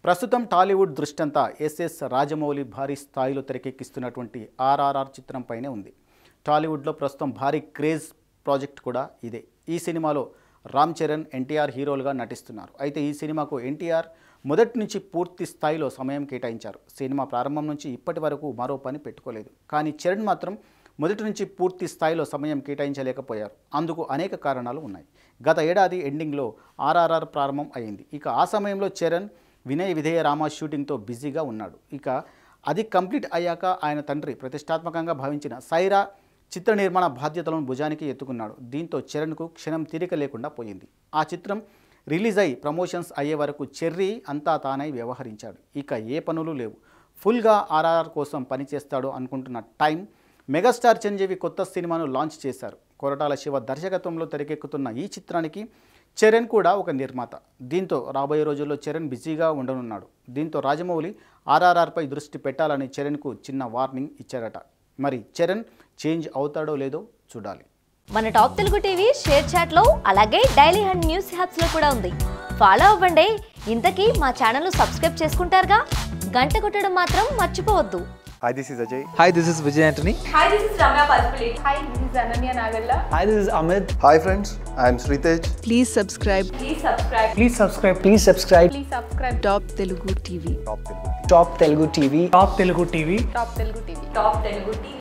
ప్రస్తుతం టాలీవుడ్ దృష్టంతా ఎస్ఎస్ రాజమౌళి భారీ స్థాయిలో తెరకెక్కిస్తున్నటువంటి ఆర్ఆర్ఆర్ చిత్రంపైనే ఉంది టాలీవుడ్లో ప్రస్తుతం భారీ క్రేజ్ ప్రాజెక్ట్ కూడా ఇదే ఈ సినిమాలో రామ్ చరణ్ ఎన్టీఆర్ హీరోలుగా నటిస్తున్నారు అయితే ఈ సినిమాకు ఎన్టీఆర్ మొదటి నుంచి పూర్తి స్థాయిలో సమయం కేటాయించారు సినిమా ప్రారంభం నుంచి ఇప్పటి వరకు మరో పని పెట్టుకోలేదు కానీ చరణ్ మాత్రం మొదటి నుంచి పూర్తి స్థాయిలో సమయం కేటాయించలేకపోయారు అందుకు అనేక కారణాలు ఉన్నాయి గత ఏడాది ఎండింగ్లో ఆర్ఆర్ఆర్ ప్రారంభం అయింది ఇక ఆ సమయంలో చరణ్ వినయ విధేయ రామ షూటింగ్తో బిజీగా ఉన్నాడు ఇక అది కంప్లీట్ అయ్యాక ఆయన తండ్రి ప్రతిష్టాత్మకంగా భావించిన సైరా చిత్ర నిర్మాణ బాధ్యతలను భుజానికి ఎత్తుకున్నాడు దీంతో చరణ్కు క్షణం తీరిక లేకుండా పోయింది ఆ చిత్రం రిలీజ్ అయి ప్రమోషన్స్ అయ్యే వరకు చెర్రీ అంతా తానై వ్యవహరించాడు ఇక ఏ పనులు లేవు ఫుల్గా ఆర్ఆర్ఆర్ కోసం పనిచేస్తాడు అనుకుంటున్న టైం మెగాస్టార్ చిరంజీవి కొత్త సినిమాను లాంచ్ చేశారు కొరటాల శివ దర్శకత్వంలో తెరకెక్కుతున్న ఈ చిత్రానికి చరణ్ కూడా ఒక నిర్మాత దీంతో రాబోయే రోజుల్లో చరణ్ బిజీగా ఉండనున్నాడు దీంతో రాజమౌళి ఆర్ఆర్ఆర్పై దృష్టి పెట్టాలని చరణ్కు చిన్న వార్నింగ్ ఇచ్చారట మరి చరణ్ చేంజ్ అవుతాడో లేదో చూడాలి మన top Telugu TV ShareChat లో అలాగే డైలీ హండ్ న్యూస్ హ్యాప్స్ లో కూడా ఉంది ఫాలో అవ్వండి ఇంతకీ మా ఛానల్ సబ్స్క్రైబ్ చేసుకుంటారుగా గంట కొట్టడం మాత్రం మర్చిపోవద్దు Hi, this is Ajay. Hi, this is Vijay Antony. Hi, this is Ramya Palpulate. Hi, this is Ananya Nagalla. Hi, this is Amit. Hi, friends. I am Sritej. Please subscribe Please subscribe. Please subscribe. Please subscribe. Please subscribe. Top Telugu TV. Top Telugu. Top Telugu TV. Top Telugu TV. Top Telugu TV. Top Telugu TV.